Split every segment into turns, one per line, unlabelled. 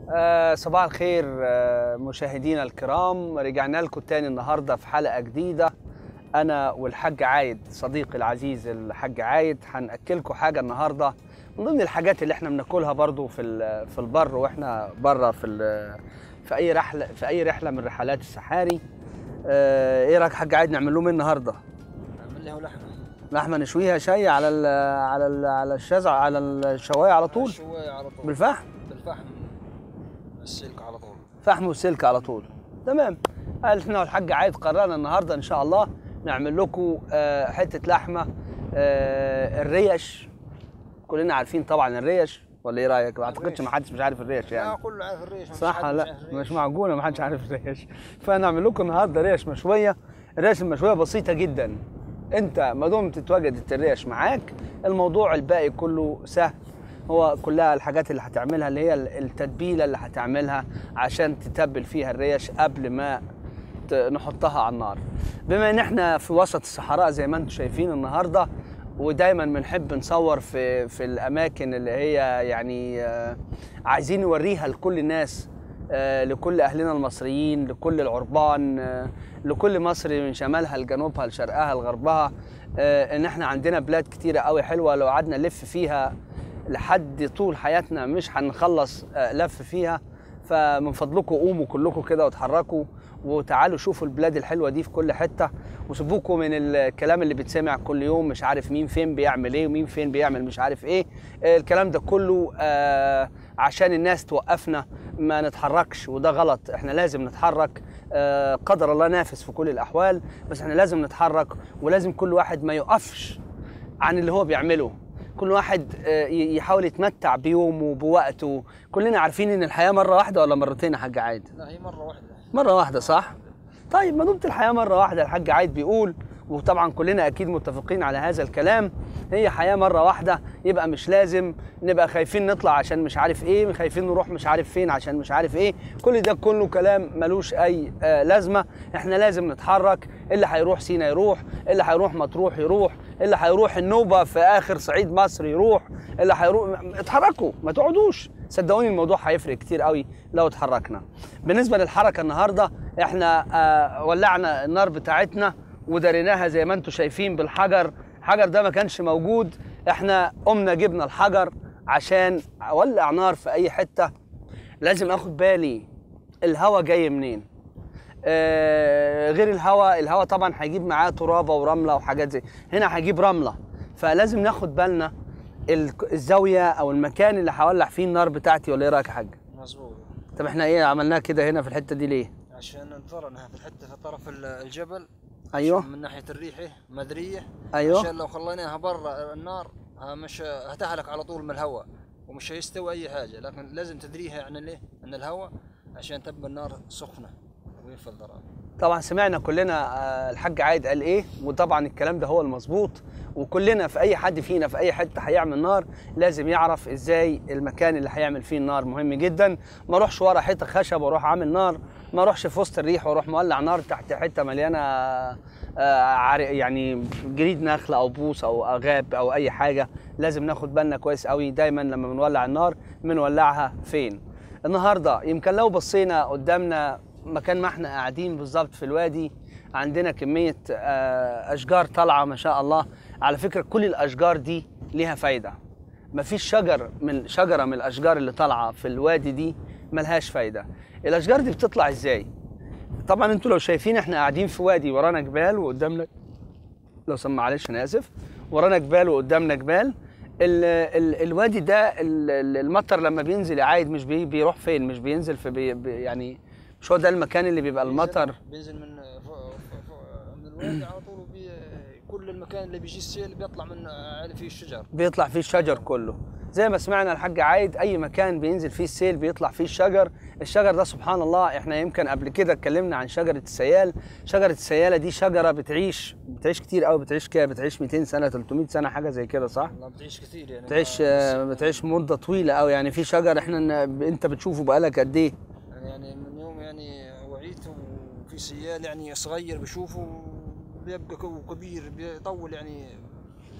آه صباح الخير آه مشاهدينا الكرام رجعنا لكم تاني النهارده في حلقه جديده انا والحاج عايد صديقي العزيز الحاج عايد هناكلكم حاجه النهارده من ضمن الحاجات اللي احنا بناكلها برضو في ال- في البر واحنا بره في ال- في اي رحله في اي رحله من رحلات السحاري آه ايه رايك حاج عايد نعمل لهم ايه النهارده
اعمل له لحمه
لحمه نشويها شاي على ال على ال على الشزع على الشوايه على طول
شويه على طول
بالفحم
بالفحم السلك على طول
فحم وسلك على طول تمام احنا والحاج عايد قررنا النهارده ان شاء الله نعمل لكم آه، حته لحمه آه، الريش كلنا عارفين طبعا الريش ولا ايه رايك ما اعتقدش
الريش.
ما حدش مش عارف الريش
لا
يعني
كله عارف الريش مش
صح
حد
لا
عارف
مش
الريش.
معقوله ما حدش عارف الريش فنعمل لكم النهارده ريش مشويه الريش المشويه بسيطه جدا انت ما دمت اتوجدت الريش معاك الموضوع الباقي كله سهل هو كلها الحاجات اللي هتعملها اللي هي التتبيله اللي هتعملها عشان تتبل فيها الريش قبل ما ت- نحطها على النار بما ان احنا في وسط الصحراء زي ما انتم شايفين النهارده ودايما بنحب نصور في في الاماكن اللي هي يعني آه، عايزين نوريها لكل الناس آه، لكل اهلنا المصريين لكل العربان آه، لكل مصر من شمالها لجنوبها لشرقها لغربها آه، ان احنا عندنا بلاد كتيره قوي حلوه لو قعدنا نلف فيها لحد طول حياتنا مش هنخلص آه، لف فيها فمن فضلكم قوموا كلكم كده واتحركوا وتعالوا شوفوا البلاد الحلوه دي في كل حته وسيبوكم من الكلام اللي بيتسمع كل يوم مش عارف مين فين بيعمل ايه ومين فين بيعمل مش عارف ايه آه، الكلام ده كله آه، عشان الناس توقفنا ما نتحركش وده غلط احنا لازم نتحرك آه، قدر الله نافس في كل الاحوال بس احنا لازم نتحرك ولازم كل واحد ما يقفش عن اللي هو بيعمله كل واحد آه، ي- يحاول يتمتع بيومه بوقته كلنا عارفين ان الحياه مره واحده ولا مرتين يا حاج عايد
لا هي مره واحده
مره واحده صح طيب ما دمت الحياه مره واحده الحاج عايد بيقول وطبعا كلنا اكيد متفقين على هذا الكلام هي حياه مره واحده يبقى مش لازم نبقى خايفين نطلع عشان مش عارف ايه خايفين نروح مش عارف فين عشان مش عارف ايه كل ده كله كلام ملوش اي آه لازمه احنا لازم نتحرك اللي هيروح سينا يروح اللي هيروح مطروح يروح اللي هيروح النوبه في اخر صعيد مصر يروح اللي هيروح اتحركوا ما تقعدوش صدقوني الموضوع هيفرق كتير قوي لو اتحركنا بالنسبه للحركه النهارده احنا آه ولعنا النار بتاعتنا ودريناها زي ما انتم شايفين بالحجر الحجر ده ما كانش موجود احنا قمنا جبنا الحجر عشان اولع نار في اي حته لازم اخد بالي الهوا جاي منين آه غير الهوا الهوا طبعا هيجيب معاه ترابه ورمله وحاجات زي هنا هيجيب رمله فلازم ناخد بالنا ال- الزاويه او المكان اللي هولع فيه النار بتاعتي ولا ايه رايك يا حاج
مظبوط
طب احنا ايه عملناها كده هنا في الحته دي ليه
عشان ننظر انها في الحته في طرف ال- الجبل
ايوه
من ناحيه الريحه مدريه
ايوه
عشان لو خليناها برا النار ها مش هتهلك على طول من الهواء ومش هيستوي اي حاجه لكن لازم تدريها يعني ليه من الهواء عشان تبقى النار سخنه وينفذ ضرر
طبعا سمعنا كلنا آه، الحاج عايد قال ايه وطبعا الكلام ده هو المظبوط وكلنا في اي حد فينا في اي حته هيعمل نار لازم يعرف ازاي المكان اللي هيعمل فيه النار مهم جدا ما اروحش ورا حته خشب واروح عامل نار ما اروحش في وسط الريح واروح مولع نار تحت حته مليانه آه، عر- يعني جريد نخل او بوص او غاب او اي حاجه لازم ناخد بالنا كويس قوي دايما لما بنولع النار بنولعها فين النهارده يمكن لو بصينا قدامنا مكان ما احنا قاعدين بالظبط في الوادي عندنا كميه آه، اشجار طالعه ما شاء الله على فكره كل الاشجار دي ليها فايده مفيش شجر من شجره من الاشجار اللي طالعه في الوادي دي ملهاش فايده الاشجار دي بتطلع ازاي طبعا انتوا لو شايفين احنا قاعدين في وادي ورانا جبال وقدامنا لو سمع معلش انا اسف ورانا جبال وقدامنا جبال ال ال الوادي ده ال- ال- المطر لما بينزل عايد مش بي بيروح فين مش بينزل في بي بي يعني مش هو ده المكان اللي بيبقى المطر
بينزل من فوق فوق فوق من الوادي على طول وبي كل المكان اللي بيجي السيل بيطلع من على فيه الشجر
بيطلع فيه الشجر كله زي ما سمعنا الحاج عايد اي مكان بينزل فيه السيل بيطلع فيه الشجر الشجر ده سبحان الله احنا يمكن قبل كده اتكلمنا عن شجره السيال شجره السياله دي شجره بتعيش بتعيش كتير قوي بتعيش كده بتعيش 200 سنه 300 سنه حاجه زي كده صح
والله بتعيش كثير يعني
بتعيش
ما-
آه، بتعيش مده طويله قوي يعني في شجر احنا ن- انت بتشوفه بقالك قد ايه
يعني من يوم يعني وعيت وفي سيال يعني صغير بشوفه بيبقى كو- كبير بيطول يعني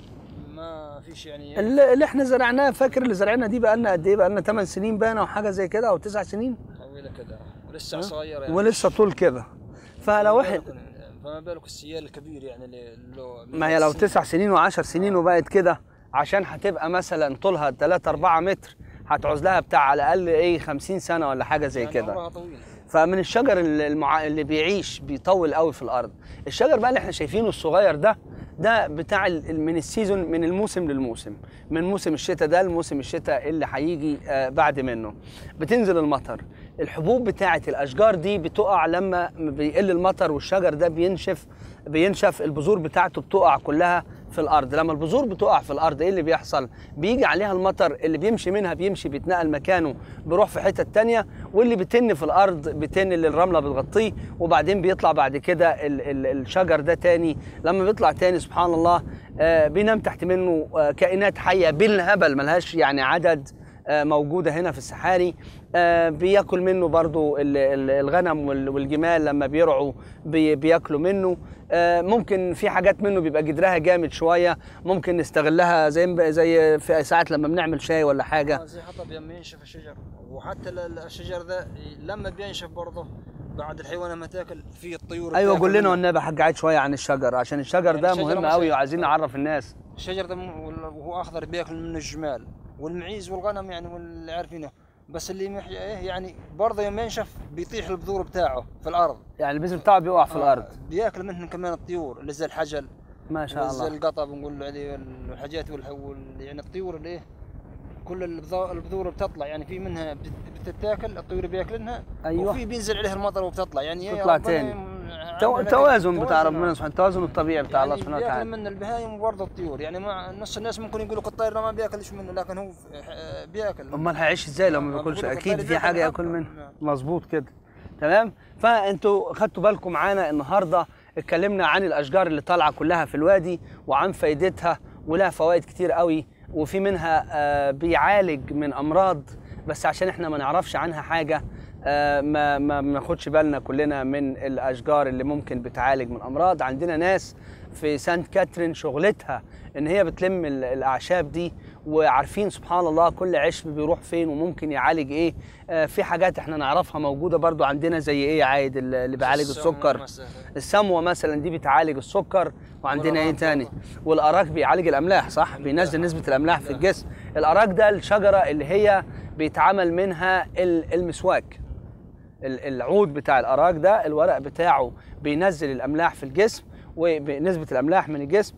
ما فيش يعني
اللي اللي احنا زرعناه فاكر اللي زرعناه دي بقى لنا قد ايه بقى لنا 8 سنين باينه او حاجه زي كده او 9 سنين
طويله كده ولسه صغيره يعني
ولسه طول كده فلو واحد
فما بالك السيال الكبير يعني اللي له
ما هي لو تسع سنين وعشر سنين وبقت كده عشان هتبقى مثلا طولها 3 4 متر هتعوز لها بتاع على الاقل ايه 50 سنه ولا حاجه زي
يعني
كده
عمرها طويل
فمن الشجر اللي, المع... اللي بيعيش بيطول قوي في الارض الشجر بقى اللي احنا شايفينه الصغير ده ده بتاع ال- من السيزون من الموسم للموسم من موسم الشتاء ده لموسم الشتاء اللي هيجي آه، بعد منه بتنزل المطر الحبوب بتاعه الاشجار دي بتقع لما بيقل المطر والشجر ده بينشف بينشف البذور بتاعته بتقع كلها في الارض لما البذور بتقع في الارض ايه اللي بيحصل بيجي عليها المطر اللي بيمشي منها بيمشي بيتنقل مكانه بيروح في حته تانية واللي بيتن في الارض بيتن اللي الرمله بتغطيه وبعدين بيطلع بعد كده ال ال الشجر ده تاني لما بيطلع تاني سبحان الله آه بينام تحت منه آه كائنات حيه بالهبل ملهاش يعني عدد آه، موجودة هنا في الصحاري آه، بياكل منه برضو ال- ال- الغنم وال- والجمال لما بيرعوا بي- بياكلوا منه آه، ممكن في حاجات منه بيبقى جدرها جامد شوية ممكن نستغلها زي زي في ساعات لما بنعمل شاي ولا حاجة
آه، زي حطب لما ينشف الشجر وحتى ال- ال- الشجر ذا لما بينشف برضه بعد الحيوان لما تاكل في الطيور
ايوه
بتاكل
قول لنا
منه.
والنبي حاج عايد شوية عن الشجر عشان الشجر
يعني
ده
الشجرة
مهم
مثلاً-
قوي وعايزين نعرف الناس
الشجر ده م- وال- وهو اخضر بياكل منه الجمال والمعيز والغنم يعني واللي عارفينه بس اللي محي ايه يعني برضه يوم ينشف بيطيح البذور بتاعه في الارض
يعني البذر بتاعه بيقع في الارض
آه، بياكل منهم كمان الطيور اللي زي الحجل
ما شاء
زي
الله
القطا بنقول عليه والحاجات والح... وال... يعني الطيور اللي ايه كل البذو- البذور بتطلع يعني في منها بت- بتتاكل الطيور بياكلنها
أيوة.
وفي بينزل عليها المطر وبتطلع يعني إيه
تطلع
ربنا
تاني.
يم-
تو-
عامل لك
توازن بتاع
توازن،
ربنا
آه.
سبحانه التوازن الطبيعي بتاع الله
يعني
سبحانه
بياكل
وتعالى
من البهايم وبرضه الطيور يعني ما نص الناس ممكن يقولوا الطير ده ما بياكلش منه لكن هو آه، بياكل
امال هيعيش ازاي لو ما
آه،
بياكلش
بقول لك
اكيد
الطير
في
بياكل
حاجه
حقه.
ياكل منها
نعم.
مظبوط كده تمام فانتوا خدتوا بالكم معانا النهارده اتكلمنا عن الاشجار اللي طالعه كلها في الوادي وعن فايدتها ولها فوائد كتير قوي وفي منها آه، بيعالج من امراض بس عشان احنا ما نعرفش عنها حاجه آه، ما ما بناخدش بالنا كلنا من الاشجار اللي ممكن بتعالج من امراض عندنا ناس في سانت كاترين شغلتها ان هي بتلم ال- الاعشاب دي وعارفين سبحان الله كل عشب بيروح فين وممكن يعالج ايه آه، في حاجات احنا نعرفها موجوده برضو عندنا زي ايه يا عايد اللي بيعالج
السموم
السكر
مثلاً.
السموه مثلا دي بتعالج السكر وعندنا ايه
والأراك
تاني
برضه.
والاراك بيعالج الاملاح صح بينزل نسبه الاملاح في الجسم الاراك ده الشجره اللي هي بيتعمل منها ال- المسواك ال- العود بتاع الاراك ده الورق بتاعه بينزل الاملاح في الجسم ونسبة الأملاح من الجسم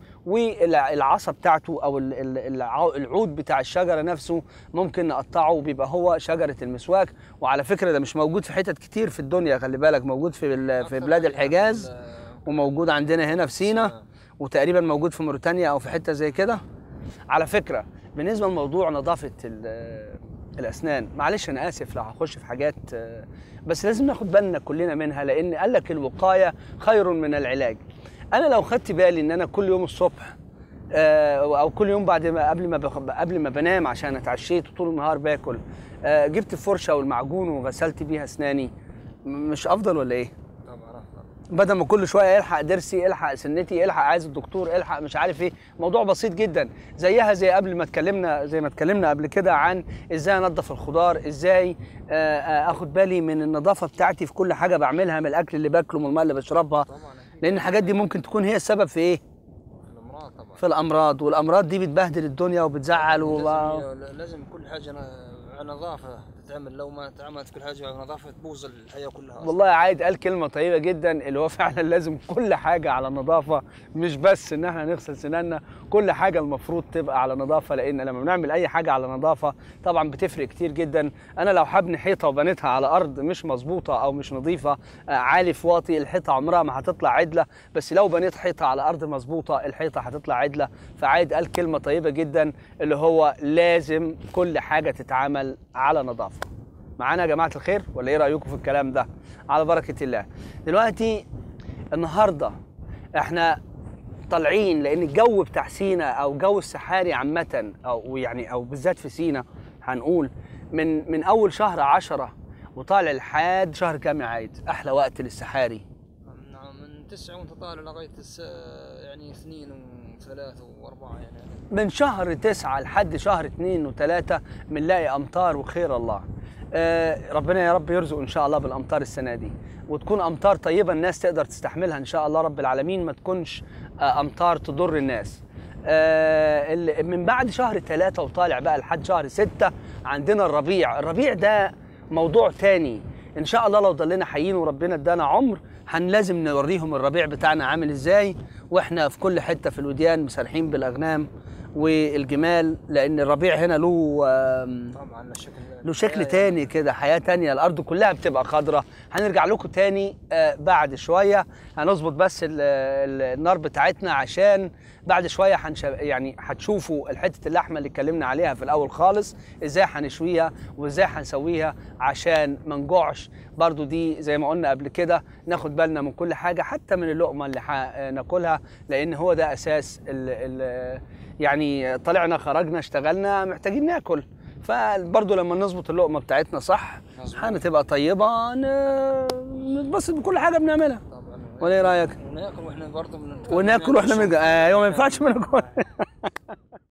والعصا بتاعته أو ال- ال- الع- العود بتاع الشجرة نفسه ممكن نقطعه بيبقى هو شجرة المسواك وعلى فكرة ده مش موجود في حتت كتير في الدنيا خلي بالك موجود في ال- في
أكثر
بلاد
حاجة
الحجاز
ال-
وموجود عندنا هنا في سينا
سينا.
وتقريبا موجود في موريتانيا او في حته زي كده على فكره بالنسبه لموضوع نظافه ال- الاسنان معلش انا اسف لو هخش في حاجات آه، بس لازم ناخد بالنا كلنا منها لان قال لك الوقايه خير من العلاج انا لو خدت بالي ان انا كل يوم الصبح آه، او كل يوم بعد ما قبل ما بخ- قبل ما بنام عشان اتعشيت وطول النهار باكل آه، جبت الفرشه والمعجون وغسلت بيها اسناني م- مش افضل ولا ايه
طبعا أفضل.
بدل ما كل شويه الحق ضرسي الحق سنتي الحق عايز الدكتور الحق مش عارف ايه موضوع بسيط جدا زيها زي قبل ما اتكلمنا زي ما اتكلمنا قبل كده عن ازاي انضف الخضار ازاي آه، آه، اخد بالي من النظافه بتاعتي في كل حاجه بعملها من الاكل اللي باكله من الماء اللي بشربها
طبعا أكيد.
لان الحاجات دي ممكن تكون هي السبب في ايه
في الامراض طبعا
في الامراض والامراض دي بتبهدل الدنيا وبتزعل و...
لازم, لازم كل حاجه ن- نظافه تتعمل لو ما تعملت كل حاجه على نظافه تبوظ الحياه كلها أصلاً.
والله عايد قال كلمة طيبة جدا اللي هو فعلا لازم كل حاجة على نظافة مش بس ان احنا نغسل سناننا كل حاجة المفروض تبقى على نظافة لان لما بنعمل اي حاجة على نظافة طبعا بتفرق كتير جدا انا لو هبني حيطة وبنيتها على ارض مش مظبوطة او مش نظيفة آه، عالي في واطي الحيطة عمرها ما هتطلع عدلة بس لو بنيت حيطة على ارض مظبوطة الحيطة هتطلع عدلة فعايد قال كلمة طيبة جدا اللي هو لازم كل حاجة تتعامل على نظافة معانا يا جماعه الخير ولا ايه رايكم في الكلام ده على بركه الله دلوقتي النهارده احنا طالعين لان الجو بتاع سينا او جو السحاري عامه او يعني او بالذات في سينا هنقول من من اول شهر عشرة وطالع لحد شهر كام يا عايد احلى وقت للسحاري
من من تسعة وانت طالع لغاية الس... يعني اثنين وثلاثة وأربعة يعني
من شهر تسعة لحد شهر اتنين وتلاتة بنلاقي أمطار وخير الله آه ربنا يا رب يرزق إن شاء الله بالأمطار السنة دي وتكون أمطار طيبة الناس تقدر تستحملها إن شاء الله رب العالمين ما تكونش آه أمطار تضر الناس آه ال- من بعد شهر ثلاثة وطالع بقى لحد شهر ستة عندنا الربيع الربيع ده موضوع تاني ان شاء الله لو ضلينا حيين وربنا ادانا عمر هن لازم نوريهم الربيع بتاعنا عامل ازاي واحنا في كل حته في الوديان مسرحين بالاغنام والجمال لان الربيع هنا له آم،
طبعا الشكل
له شكل
يعني
تاني كده حياة تانية الأرض كلها بتبقى خضرة هنرجع لكم تاني آه، بعد شوية هنظبط بس ال- ال- النار بتاعتنا عشان بعد شوية هنش... يعني هتشوفوا الحتة اللحمة اللي اتكلمنا عليها في الأول خالص ازاي هنشويها وازاي هنسويها عشان ما نجوعش برضو دي زي ما قلنا قبل كده ناخد بالنا من كل حاجة حتى من اللقمة اللي هناكلها لأن هو ده أساس ال... ال... يعني طلعنا خرجنا اشتغلنا محتاجين ناكل فبرضه لما نظبط اللقمه بتاعتنا صح
مظبوط.
هتبقى طيبه ن- نتبسط بكل حاجه بنعملها
طبعا
ولا ايه رايك؟
وناكل واحنا برضه من
وناكل واحنا من ايوه ما ينفعش ما ناكل